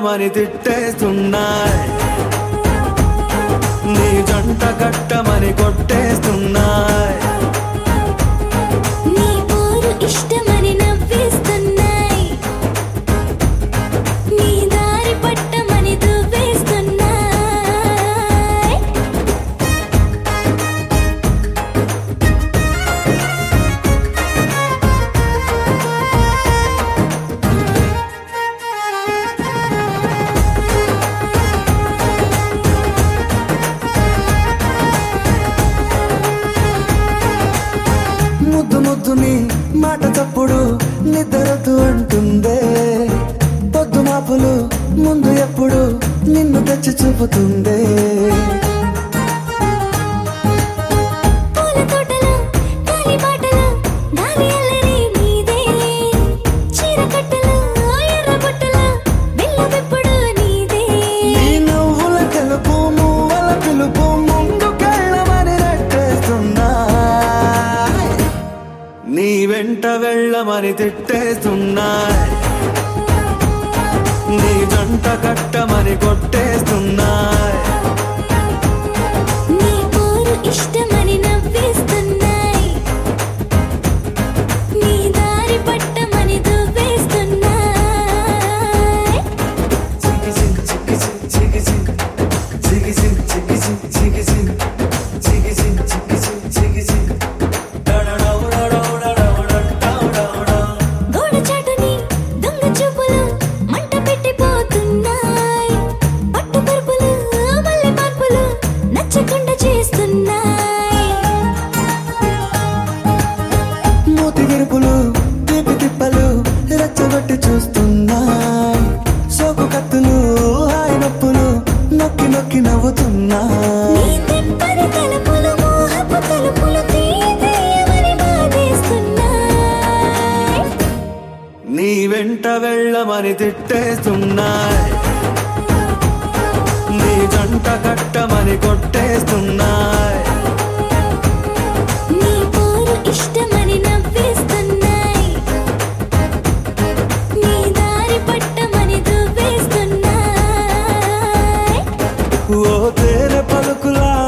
వెళ్ళమని తిట్టేస్తున్నాయి నీ జంట కట్టమని కొట్టేస్తున్నాయి నీ పోరు ఇష్టమని నవ్విస్తున్నాయి నీ దారి పట్టమని దువ్వేస్తున్నాయి ముద్దు ముద్దుని మాట తప్పుడు నిద్రతు అంటుందే పొద్దు మాపులు ముందు ఎప్పుడు నిన్ను తెచ్చి చూపుతుందే పూల తోటలో గాలి బాటలో గాలి అల్లరి నీదేలే చీర కట్టలో ఎర్ర బుట్టలో బిల్ల విప్పుడు నీదే నీ నువ్వుల తెలుపు మువ్వల పిలుపు ముందుకెళ్ళమని నెట్టేస్తున్నా నీ వెంట వెళ్ళమని తిట్టేస్తున్నాయి నీ జంట కట్టమని కొట్టేస్తున్నాయి నీ పోరు ఇష్టమని నవ్విస్తున్నాయి నీ దారి పట్టమని దువ్వేస్తున్నాయి గోడ చాటుని దొంగ చూపులు మంట పెట్టిపోతున్నాయి పట్టు పరుపులు మల్లె మార్పులు నచ్చకుండా చేస్తున్నాయి మూతి విరుపులు తీపి తిప్పలు రెచ్చగొట్టి చూస్తున్నా సోకు కత్తులు హాయి నొప్పులు నొక్కి నొక్కి నవ్వుతున్నా నీ తిప్పని తలుపులు మోహపు తలుపులు తీసేయమని బాధేస్తున్నాయి నీ వెంట వెళ్ళమని తిట్టేస్తున్నాయి నీ జంట కట్టమని కొట్టేస్తున్నాయి నీ పోరు ఇష్టమని నవ్విస్తున్నాయి నీ దారి పట్టమని దువ్వేస్తున్నాయి ఓ తేనె పలుకులా